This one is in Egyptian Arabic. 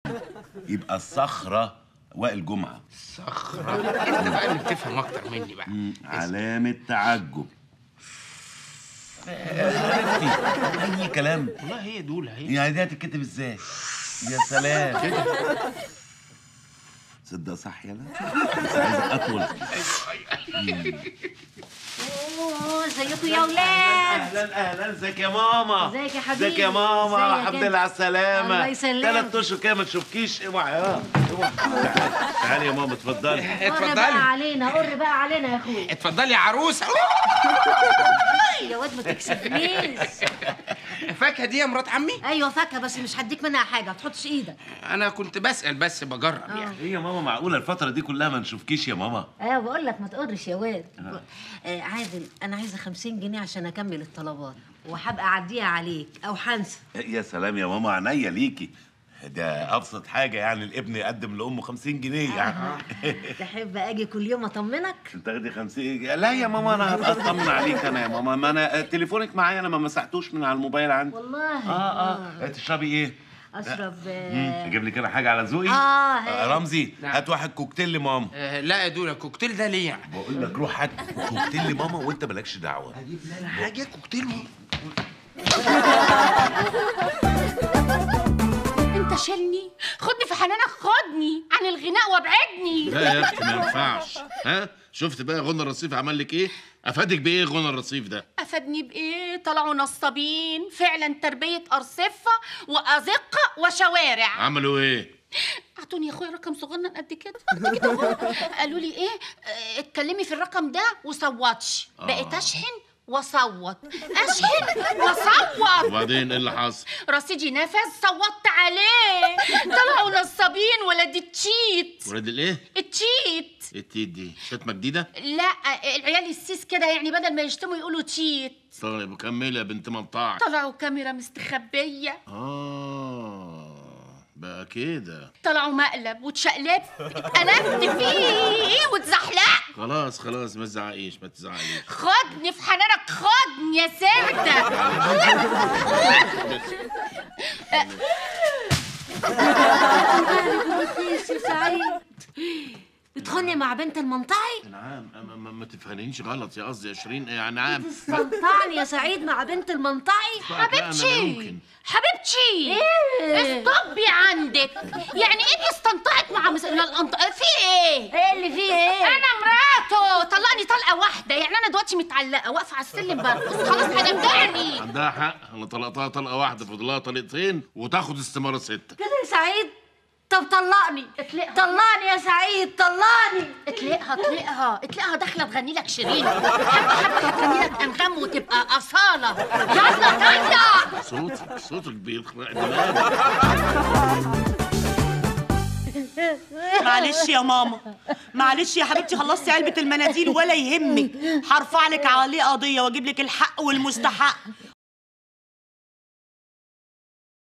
يبقى الصخره وائل جمعه صخرة انت بقى اللي بتفهم اكتر مني بقى علامه تعجب اي كلام والله هي دول اهي يعني دي هتتكتب ازاي يا سلام كده تصدق صح يلا بس عايزه اطول اوه ازيكم يا ولاد اهلا اهلا ازيك يا ماما ازيك يا حبيبي؟ ازيك يا ماما ازيك الحمد انت؟ لله على السلامه الله يسلمك. ثلاث اشهر كده ما تشوفكيش اوعى اه اوعى تعالي تعالي يا ماما اتفضلي قر بقى اتفضلي علينا قر بقى علينا يا اخويا اتفضلي يا عروسه يا واد ما تكسفنيش الفاكهه دي يا مرات عمي ايوه فاكهه بس مش هديك منها حاجه ما تحطش ايدك انا كنت بسال بس بجرب يعني ايه يا ماما معقوله الفتره دي كلها ما نشوفكيش يا ماما ايوه بقول لك ما تقرش يا واد آه عادل انا عايزه 50 جنيه عشان اكمل الطلبات وهبقى اعديها عليك او هنسى يا سلام يا ماما عينيا ليكي ده ابسط حاجه يعني الابن يقدم لامه 50 جنيه يعني تحب اجي كل يوم اطمنك تاخدي 50 لا يا ماما انا هبقى اطمن عليك انا يا ماما ما انا تليفونك معايا انا ما مسحتوش من على الموبايل عندي والله اه اه تشربي ايه اشرب مم، آه اجيب لي كده حاجه على ذوقي آه، هات. رمزي نعم. هات واحد كوكتيل لماما آه لا يا دولا الكوكتيل ده ليه يعني بقول لك روح هات كوكتيل لماما وانت مالكش دعوه اجيب لنا حاجه كوكتيل انت شيلني خدني في حنانك خدني عن الغناء وابعدني لا يا اختي ما ينفعش ها شفت بقى غنى الرصيف عمل لك ايه افادك بايه غنى الرصيف ده افادني بايه طلعوا نصابين فعلا تربيه ارصفه وازقه وشوارع عملوا ايه اعطوني يا اخويا رقم صغنن قد كده قد كده أهو. قالوا لي ايه آه، اتكلمي في الرقم ده وصوتش بقيت اشحن واصوت اشحن واصوت وبعدين ايه اللي حصل رصيدي نفذ صوتت عليه طلعوا نصابين ولاد التشيت ولاد الايه التشيت التيت دي شتمه جديده لا العيال السيس كده يعني بدل ما يشتموا يقولوا تشيت طيب كملي يا بنت منطعك طلعوا كاميرا مستخبية اه بقى كده طلعوا مقلب واتشقلبت اتقلبت فيه واتزحلقت خلاص خلاص ما تزعقيش ما تزعقيش خدني في حنانك خدني يا سردة رخيص يا سعيد بتخوني مع بنت المنطعي نعم ما, ما, ما تفهمينيش غلط يا قصدي يا شيرين يا نعم تستنطعني يا سعيد مع بنت المنطعي حبيبتي حبيبتي استوبي عندك يعني ايه بيستنطعك مع مس... الأنط... في ايه ايه اللي فيه ايه انا مراته طلقني طلقه واحده يعني انا دلوقتي متعلقه واقفه على السلم برقص خلاص هنبدعني عندها حق انا طلقتها طلقه واحده فاضل لها طلقتين وتاخد استماره سته كده يا سعيد طب طلقني طلقني يا سعيد طلقني اطلقها اطلقها اطلقها داخله تغني لك شيرين حبه حبه هتغني لك انغام وتبقى اصاله يلا يلا صوتك صوتك بيخرق دماغي معلش يا ماما معلش يا حبيبتي خلصتي علبة المناديل ولا يهمك هرفع لك عليه قضية واجيب لك الحق والمستحق